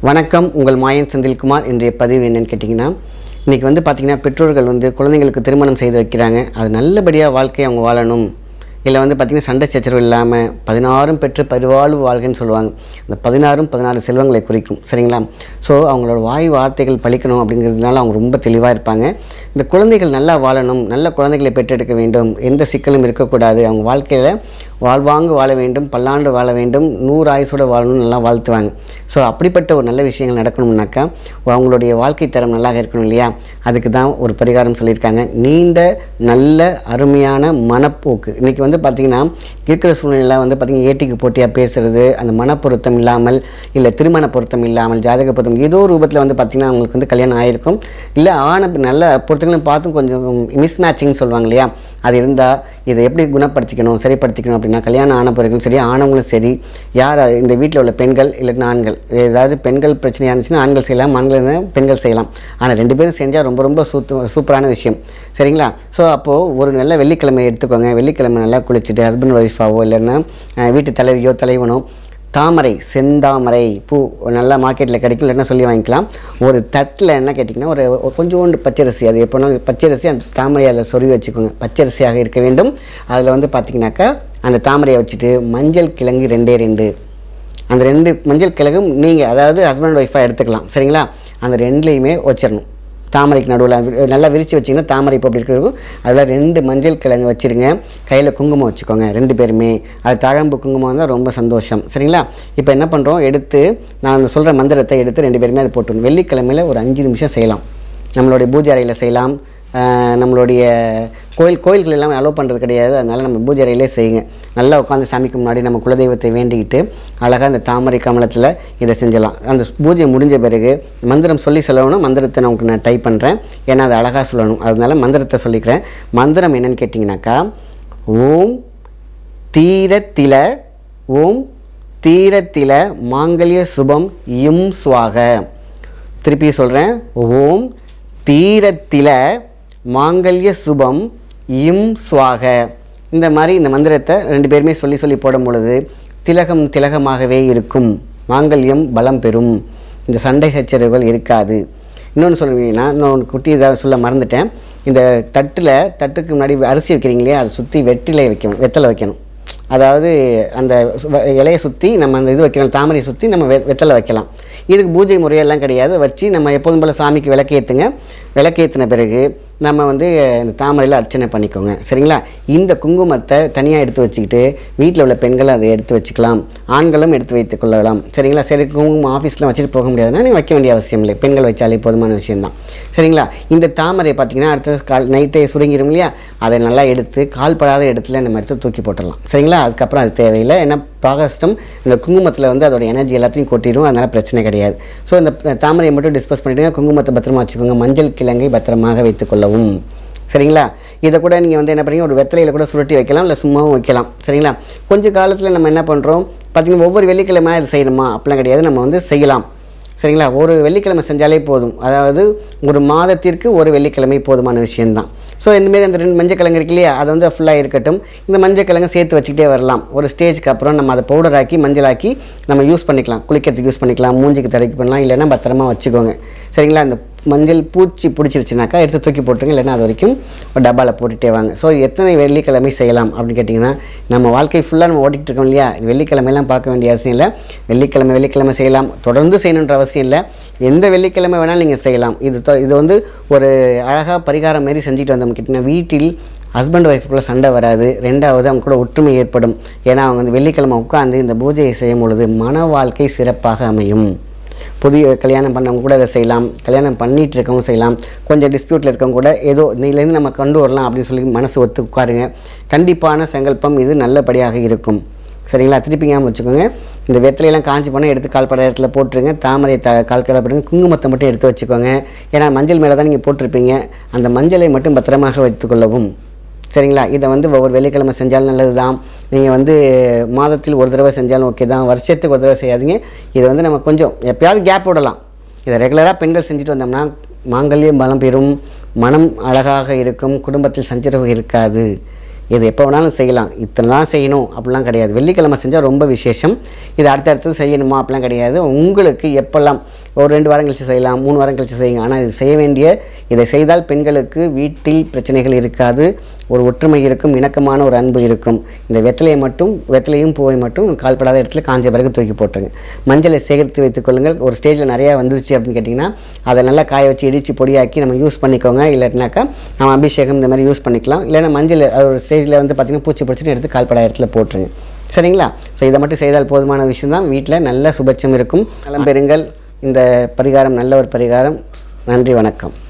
வணக்கம் உங்கள் மாயன் செந்தில்குமார் இன்றைய பதிவு என்னன்னு கேட்டிங்கன்னா இன்றைக்கி வந்து பார்த்திங்கன்னா பெற்றோர்கள் வந்து குழந்தைங்களுக்கு திருமணம் செய்து வைக்கிறாங்க அது நல்லபடியாக வாழ்க்கையை அவங்க வாழணும் இல்லை வந்து பார்த்திங்கன்னா சண்டை சச்சரவு இல்லாமல் பதினாறும் பெற்று பரிவாழ்வு வாழ்க்கைன்னு சொல்லுவாங்க அந்த பதினாறும் பதினாறு செல்வங்களை குறிக்கும் சரிங்களா ஸோ அவங்களோட வாய் வார்த்தைகள் பழிக்கணும் அப்படிங்கிறதுனால அவங்க ரொம்ப தெளிவாக இருப்பாங்க இந்த குழந்தைகள் நல்லா வாழணும் நல்ல குழந்தைகளை பெற்றெடுக்க வேண்டும் எந்த சிக்கலும் இருக்கக்கூடாது அவங்க வாழ்க்கையில் வாழ்வாங்கு வாழ வேண்டும் பல்லாண்டு வாழ வேண்டும் நூறு ஆயுசோட வாழணும்னு நல்லா வாழ்த்துவாங்க ஸோ அப்படிப்பட்ட ஒரு நல்ல விஷயங்கள் நடக்கணும்னாக்கா அவங்களுடைய வாழ்க்கை தரம் நல்லா இருக்கணும் இல்லையா அதுக்கு தான் ஒரு பரிகாரம் சொல்லியிருக்காங்க நீண்ட நல்ல அருமையான மனப்போக்கு இன்றைக்கி வந்து பார்த்திங்கன்னா இருக்கிற சூழ்நிலையில் வந்து பார்த்திங்கன்னா ஏட்டிக்கு போட்டியாக பேசுகிறது அந்த மனப்பொருத்தம் இல்லாமல் இல்லை திருமண பொருத்தம் இல்லாமல் ஜாதக பொருத்தம் ஏதோ ரூபத்தில் வந்து பார்த்திங்கன்னா அவங்களுக்கு வந்து கல்யாணம் ஆயிருக்கும் இல்லை ஆன நல்ல பொருத்தங்களும் பார்த்தும் கொஞ்சம் மிஸ் மேட்சிங் சொல்லுவாங்க இல்லையா அது இருந்தால் இதை எப்படி குணப்படுத்திக்கணும் சரிப்படுத்திக்கணும் அப்படின்னா கல்யாணம் ஆன பிறகும் சரி ஆணவங்களும் சரி யார் அது- இந்த வீட்டில் உள்ள பெண்கள் இல்லைன்னா ஆண்கள் ஏதாவது பெண்கள் பிரச்சனையாக இருந்துச்சுன்னா ஆண்கள் செய்யலாம் ஆண்கள் இருந்தா பெண்கள் செய்யலாம் ஆனால் ரெண்டு பேரும் செஞ்சால் ரொம்ப ரொம்ப சூத்து சூப்பரான விஷயம் சரிங்களா ஸோ அப்போது ஒரு நல்ல வெள்ளிக்கிழமை எடுத்துக்கோங்க வெள்ளிக்கிழமை நல்லா குளிச்சுட்டு ஹஸ்பண்ட் ஒய்ஃபாவோ இல்லைன்னா அஹ், வீட்டு தலைவியோ தலைவனோ தாமரை செந்தாமரை பூ நல்லா மார்க்கெட்டில் கிடைக்கும் இல்லைன்னா சொல்லி வாங்கிக்கலாம் ஒரு தட்டில் என்ன கேட்டிங்கன்னா ஒரு ஒரு கொஞ்சோண்டு பச்சரிசி அது எப்போனாலும் பச்சரிசி அந்த தாமரையை அதில் சொருவி வச்சுக்கோங்க பச்சரிசியாக இருக்க வேண்டும் அதில் வந்து பார்த்திங்கனாக்கா அந்த தாமரையை வச்சுட்டு மஞ்சள் கிழங்கு ரெண்டே ரெண்டு அந்த ரெண்டு மஞ்சள் கிழங்கும் நீங்கள் அதாவது ஹஸ்பண்ட் ஒய்ஃபாக எடுத்துக்கலாம் சரிங்களா அந்த ரெண்டுலேயுமே வச்சிடணும் தாமரைக்கு நடுவில் நல்லா விரித்து வச்சிங்கன்னா தாமரை இப்போ அப்படி இருக்கிறதுக்கும் அதில் ரெண்டு மஞ்சள் கிழங்கு வச்சுருங்க கையில் குங்குமம் வச்சுக்கோங்க ரெண்டு பேருமே அது தழம்பு குங்குமம் இருந்தால் ரொம்ப சந்தோஷம் சரிங்களா இப்போ என்ன பண்ணுறோம் எடுத்து நான் சொல்கிற மந்திரத்தை எடுத்து ரெண்டு பேருமே அதை போட்டுணும் வெள்ளிக்கிழமையில் ஒரு அஞ்சு நிமிஷம் செய்யலாம் நம்மளுடைய பூஜை அறையில் செய்யலாம் ஆஹ் நம்மளுடைய கோயில் கோயில்கள் எல்லாம் அலோவ் பண்ணுறது கிடையாது அதனால் நம்ம பூஜை அறையிலே செய்யுங்க நல்லா உட்காந்து சாமிக்கு முன்னாடி நம்ம குலதெய்வத்தை வேண்டிக்கிட்டு அழகாக அந்த தாமரை கமலத்தில் இதை செஞ்சலாம் அந்த பூஜை முடிஞ்ச பிறகு மந்திரம் சொல்லி சொல்லணும் மந்திரத்தை நான் உங்களுக்கு நான் டைப் பண்ணுறேன் ஏன்னா அது அழகாக சொல்லணும் அதனால மந்திரத்தை சொல்லிக்கிறேன் மந்திரம் என்னன்னு கேட்டிங்கனாக்கா ஓம் தீரத்தில ஓம் தீரத்தில மாங்கல்ய சுபம் இம் சுவாக திருப்பி சொல்கிறேன் ஓம் தீரத்தில மாங்கல்ய சுபம் இம் சுவாக இந்த மாதிரி இந்த மந்திரத்தை ரெண்டு பேருமே சொல்லி சொல்லி போடும் பொழுது திலகம் திலகமாகவே இருக்கும் மாங்கல்யம் பலம் பெறும் இந்த சண்டை சச்சரவுகள் இருக்காது இன்னொன்று சொல்லுவீங்கன்னா இன்னொன்று குட்டி இதாக சொல்ல மறந்துட்டேன் இந்த தட்டில் தட்டுக்கு முன்னாடி அரிசி வைக்கிறீங்க இல்லையா அதை சுற்றி வெற்றிலை வைக்கணும் வெத்தலை வைக்கணும் அதாவது அந்த சு- வ- இலையை சுற்றி நம்ம அந்த இது வைக்கணும் தாமரையை சுற்றி நம்ம வெ வெத்தலை வைக்கலாம் இதுக்கு பூஜை முறையெல்லாம் கிடையாது வச்சு நம்ம எப்போதும் போல் சாமிக்கு விளக்கேற்றுங்க விளக்கேற்றின பிறகு நம்ம வந்து இந்த தாமரையில் அர்ச்சனை பண்ணிக்கோங்க சரிங்களா இந்த குங்குமத்தை தனியாக எடுத்து வச்சுக்கிட்டு வீட்டில் உள்ள பெண்கள் அதை எடுத்து வச்சுக்கலாம் ஆண்களும் எடுத்து வைத்துக் கொள்ளலாம் சரிங்களா சரி குங்குமம் ஆஃபீஸில் வச்சுட்டு போக முடியாதுன்னா நீங்கள் வைக்க வேண்டிய அவசியம் இல்லை பெண்கள் வச்சாலே போதுமான விஷயம்தான் சரிங்களா இந்த தாமரை பார்த்தீங்கன்னா அடுத்த கால் நைட்டே சுருங்கிடும் இல்லையா அதை நல்லா எடுத்து கால் படாத இடத்துல நம்ம எடுத்து தூக்கி போட்டுடலாம் சரிங்களா அதுக்கப்புறம் அது தேவையில்லை ஏன்னா பாகஸ்டம் இந்த குங்குமத்தில் வந்து அதோட எனர்ஜி எல்லாத்தையும் கொட்டிடும் அதனால் பிரச்சனை கிடையாது ஸோ இந்த தாமரையை மட்டும் டிஸ்போஸ் பண்ணிவிடுங்க குங்குமத்தை பத்திரமா வச்சுக்கோங்க மஞ்சள் கிழங்கை பத்திரமாக வைத்துக்கொள்ளவும் சரிங்களா இதை கூட நீங்கள் வந்து என்ன பண்ணுறீங்க ஒரு வெத்தலையில் கூட சுருட்டி வைக்கலாம் இல்லை சும்மாவும் வைக்கலாம் சரிங்களா கொஞ்ச காலத்தில் நம்ம என்ன பண்ணுறோம் பார்த்தீங்கன்னா ஒவ்வொரு வெள்ளிக்கிழமை இது செய்யணுமா அப்படிலாம் கிடையாது நம்ம வந்து செய்யலாம் சரிங்களா ஒரு வெள்ளிக்கிழமை செஞ்சாலே போதும் அதாவது ஒரு மாதத்திற்கு ஒரு வெள்ளிக்கிழமை போதுமான விஷயம்தான் ஸோ இந்தமாரி அந்த ரெண்டு மஞ்சள் கிழங்கு இருக்கு இல்லையா அது வந்து ஃபுல்லாக இருக்கட்டும் இந்த மஞ்சள் கிழங்கு சேர்த்து வச்சுக்கிட்டே வரலாம் ஒரு ஸ்டேஜ்க்கு அப்புறம் நம்ம அதை பவுடர் ஆக்கி மஞ்சளாக்கி நம்ம யூஸ் பண்ணிக்கலாம் குளிக்கிறதுக்கு யூஸ் பண்ணிக்கலாம் மூஞ்சிக்கு தடைக்கு பண்ணலாம் இல்லைன்னா பத்திரமா வச்சுக்கோங்க சரிங்களா இந்த மஞ்சள் பூச்சி பிடிச்சிருச்சுனாக்கா எடுத்து தூக்கி போட்டுருங்க இல்லைன்னா அது வரைக்கும் ஒரு டப்பாவில் போட்டுட்டே வாங்க ஸோ எத்தனை வெள்ளிக்கிழமை செய்யலாம் அப்படின்னு கேட்டிங்கன்னா நம்ம வாழ்க்கை ஃபுல்லாக நம்ம ஓட்டிகிட்டு இருக்கோம் இல்லையா வெள்ளிக்கிழமையெல்லாம் பார்க்க வேண்டிய அவசியம் இல்லை வெள்ளிக்கிழமை வெள்ளிக்கிழமை செய்யலாம் தொடர்ந்து செய்யணுன்ற அவசியம் இல்லை எந்த வெள்ளிக்கிழமை வேணாலும் நீங்கள் செய்யலாம் இது தொ- இது வந்து ஒரு அழகாக பரிகாரம் மாரி செஞ்சுட்டு வந்தோம் கேட்டிங்கன்னா வீட்டில் ஹஸ்பண்ட் ஒய்ஃபுக்குள்ளே சண்டை வராது ரெண்டாவது அவங்க கூட ஒற்றுமை ஏற்படும் ஏன்னா அவங்க வந்து வெள்ளிக்கிழமை உட்காந்து இந்த பூஜையை செய்யும் பொழுது மன வாழ்க்கை சிறப்பாக அமையும் புதிய கல்யாணம் பண்ணவங்க கூட இதை செய்யலாம் கல்யாணம் பண்ணிட்டு இருக்கவங்க செய்யலாம் கொஞ்சம் டிஸ்பியூட்டில் இருக்கவங்க கூட ஏதோ இதுலேருந்து நம்ம கொண்டு வரலாம் அப்படின்னு சொல்லி மனசு ஒத்து உட்காருங்க கண்டிப்பான சங்கல்பம் இது நல்லபடியாக இருக்கும் சரிங்களா திருப்பி ஞாபகம் வச்சுக்கோங்க இந்த வெத்தலையெல்லாம் காஞ்சி போனால் எடுத்து கால்பட இடத்துல போட்டுருங்க தாமரை த கால்கடை போடுங்க குங்குமத்தை மட்டும் எடுத்து வச்சுக்கோங்க ஏன்னா மஞ்சள் மேலே தான் நீங்கள் போட்டிருப்பீங்க அந்த மஞ்சளை மட்டும் பத்திரமாக வைத்துக்கொள்ளவும் சரிங்களா இதை வந்து ஒவ்வொரு வெள்ளிக்கிழமை செஞ்சாலும் நல்லது தான் நீங்கள் வந்து மாதத்தில் ஒரு தடவை செஞ்சாலும் ஓகே தான் வருஷத்துக்கு ஒரு தடவை செய்யாதீங்க இதை வந்து நம்ம கொஞ்சம் எப்பயாவது கேப் விடலாம் இதை ரெகுலராக பெண்கள் செஞ்சுட்டு வந்தோம்னா மாங்கல்யம் பலம் பெறும் மனம் அழகாக இருக்கும் குடும்பத்தில் சஞ்சரவு இருக்காது இது எப்போ வேணாலும் செய்யலாம் இத்தனை தான் செய்யணும் அப்படிலாம் கிடையாது வெள்ளிக்கிழமை செஞ்சால் ரொம்ப விசேஷம் இது அடுத்தடுத்து செய்யணுமா அப்படிலாம் கிடையாது உங்களுக்கு எப்போல்லாம் ஒரு ரெண்டு வாரம் கழிச்சு செய்யலாம் மூணு வாரம் கழிச்சு செய்யுங்க ஆனால் இது செய்ய வேண்டிய இதை செய்தால் பெண்களுக்கு வீட்டில் பிரச்சனைகள் இருக்காது ஒரு ஒற்றுமை இருக்கும் இணக்கமான ஒரு அன்பு இருக்கும் இந்த வெத்தலையை மட்டும் வெத்தலையும் பூவை மட்டும் கால்படாத இடத்துல காஞ்ச பிறகு தூக்கி போட்டுருங்க மஞ்சளை சேகரித்து வைத்துக் கொள்ளுங்கள் ஒரு ஸ்டேஜில் நிறையா வந்துருச்சு அப்படின்னு கேட்டிங்கன்னா அதை நல்லா காய வச்சு இடித்து பொடியாக்கி நம்ம யூஸ் பண்ணிக்கோங்க இல்லாட்டினாக்கா நம்ம அபிஷேகம் இந்த மாதிரி யூஸ் பண்ணிக்கலாம் இல்லைன்னா மஞ்சள் அது ஒரு ஸ்டேஜில் வந்து பார்த்திங்கன்னா பூச்சி பிடிச்சிட்டு எடுத்து கால்படாத இடத்துல போட்டுருங்க சரிங்களா ஸோ இதை மட்டும் செய்தால் போதுமான விஷயம் தான் வீட்டில் நல்ல சுபட்சம் இருக்கும் நலம் பெறுங்கள் இந்த பரிகாரம் நல்ல ஒரு பரிகாரம் நன்றி வணக்கம்